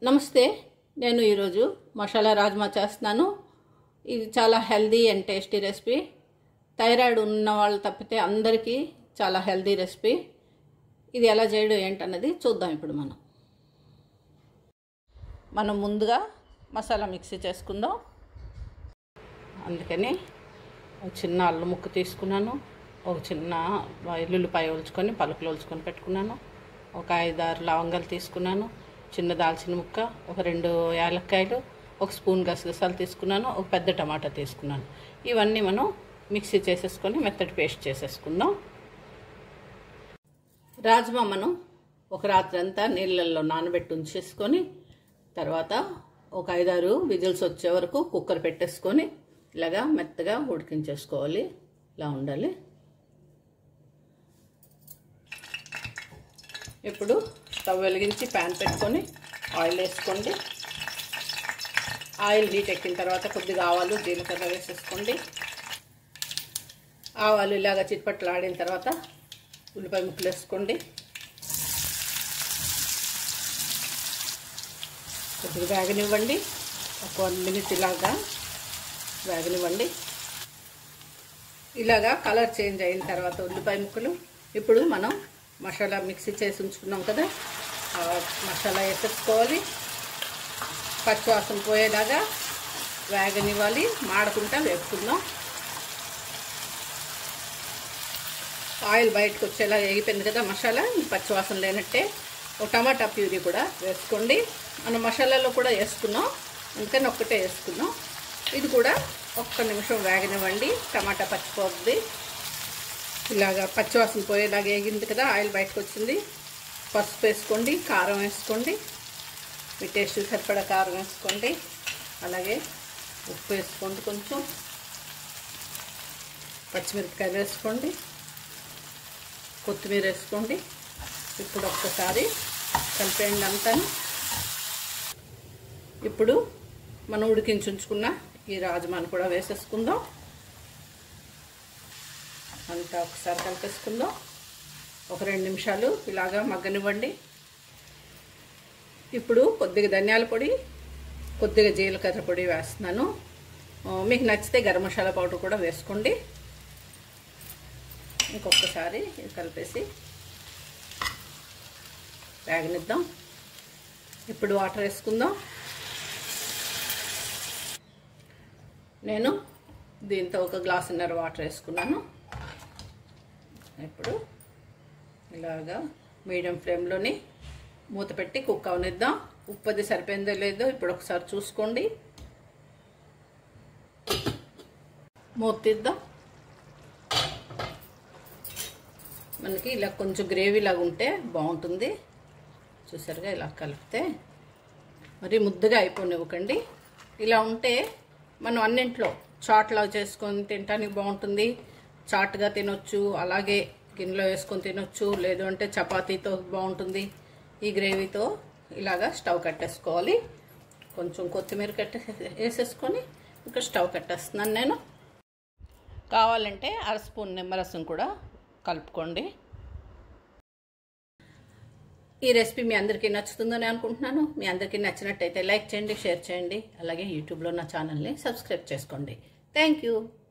నమస్తే నేను ఈరోజు మసాలా రాజ్మా చేస్తున్నాను ఇది చాలా healthy and tasty recipe thyroid ఉన్న వాళ్ళు తప్పితే అందరికీ చాలా హెల్దీ రెసిపీ ఇది ఎలా చేయడం ఏంటన్నది చూద్దాం ఇప్పుడు మనం మనం ముందుగా మసాలా మిక్సీ చేసుకుందాం అందుకని ఒక చిన్న అల్లం ముక్క తీసుకున్నాను ఒక చిన్న ఎల్లుల్లిపాయ ఒలుచుకొని పలుకులు ఒలుచుకొని పెట్టుకున్నాను ఒక ఐదారు లవంగాలు తీసుకున్నాను చిన్న దాల్చిన ముక్క ఒక రెండు యాలక్కాయలు ఒక స్పూన్ గసగసాలు తీసుకున్నాను ఒక పెద్ద టమాటా తీసుకున్నాను ఇవన్నీ మనం మిక్సీ చేసేసుకొని మెత్తటి పేస్ట్ చేసేసుకుందాం రాజ్మా మనం ఒక రాత్రి అంతా నీళ్ళల్లో నానబెట్టి ఉంచేసుకొని తర్వాత ఒక ఐదారు విజిల్స్ వచ్చే వరకు కుక్కర్ పెట్టేసుకొని ఇలాగా మెత్తగా ఉడికించేసుకోవాలి ఇలా ఉండాలి ఇప్పుడు స్టవ్ వెలిగించి ప్యాన్ పెట్టుకొని ఆయిల్ వేసుకోండి ఆయిల్ హీట్ ఎక్కిన తర్వాత కొద్దిగా ఆవాలు జీలకర్ర వేసేసుకోండి ఆవాలు ఇలాగ చిట్పట్లు ఆడిన తర్వాత ఉల్లిపాయ ముక్కలు వేసుకోండి కొద్దిగా వేగనివ్వండి ఒక వన్ మినిట్ ఇలాగా వేగనివ్వండి ఇలాగా కలర్ చేంజ్ అయిన తర్వాత ఉల్లిపాయ ముక్కలు ఇప్పుడు మనం మసాలా మిక్సీ చేసి ఉంచుకున్నాం కదా మసాలా వేసేసుకోవాలి పచ్చివాసన పోయేలాగా వేగనివ్వాలి మాడకుండా వేపుకుందాం ఆయిల్ బయటకు వచ్చేలా వేగిపోయింది కదా మసాలా పచ్చివాసన లేనట్టే ఒక టమాటా ప్యూరీ కూడా వేసుకోండి మనం మసాలాలో కూడా వేసుకున్నాం అందుకని ఒక్కటే వేసుకున్నాం ఇది కూడా ఒక్క నిమిషం వేగనివ్వండి టమాటా పచ్చిపోతుంది ఇలాగా పచ్చివాసన పోయేలాగా వేగింది కదా ఆయిల్ బయటకు వచ్చింది పసుపు వేసుకోండి కారం వేసుకోండి మీ టేస్ట్ సరిపడా కారం వేసుకోండి అలాగే ఉప్పు వేసుకోండి కొంచెం పచ్చిమిరపకాయలు వేసుకోండి కొత్తిమీర వేసుకోండి ఇప్పుడు ఒక్కసారి కలిపేయండి అంతా ఇప్పుడు మనం ఉడికించి ఉంచుకున్న ఈ రాజమాను కూడా వేసేసుకుందాం అంతా ఒకసారి కలిపేసుకుందాం ఒక రెండు నిమిషాలు ఇలాగా మగ్గనివ్వండి ఇప్పుడు కొద్దిగా ధనియాల పొడి కొద్దిగా జీలకర్ర పొడి వేస్తున్నాను మీకు నచ్చితే గరం మసాలా పౌడర్ కూడా వేసుకోండి ఇంకొకసారి కలిపేసి వేగనిద్దాం ఇప్పుడు వాటర్ వేసుకుందాం నేను దీంతో ఒక గ్లాసున్నర వాటర్ వేసుకున్నాను ఇప్పుడు ఇలాగా మీడియం ఫ్లేమ్లోని మూత పెట్టి కుక్ అవనిద్దాం ఉప్పు అది సరిపోయిందో లేదో ఇప్పుడు ఒకసారి చూసుకోండి మూత తీద్దాం మనకి ఇలా కొంచెం గ్రేవీ లాగా ఉంటే బాగుంటుంది చూసారుగా ఇలా కలిపితే మరి ముద్దగా అయిపోనివ్వకండి ఇలా ఉంటే మనం అన్నింట్లో చాట్లా చేసుకొని తినడానికి బాగుంటుంది చాట్గా తినొచ్చు అలాగే గిన్నెలో వేసుకొని తినొచ్చు లేదు అంటే చపాతీతో బాగుంటుంది ఈ గ్రేవీతో ఇలాగా స్టవ్ కట్టేసుకోవాలి కొంచెం కొత్తిమీర కట్టే వేసేసుకొని ఇంకా స్టవ్ కట్టేస్తున్నాను నేను కావాలంటే అర స్పూన్ నిమ్మరసం కూడా కలుపుకోండి ఈ రెసిపీ మీ అందరికీ నచ్చుతుందని అనుకుంటున్నాను మీ అందరికీ నచ్చినట్టయితే లైక్ చేయండి షేర్ చేయండి అలాగే యూట్యూబ్లో నా ఛానల్ని సబ్స్క్రైబ్ చేసుకోండి థ్యాంక్ యూ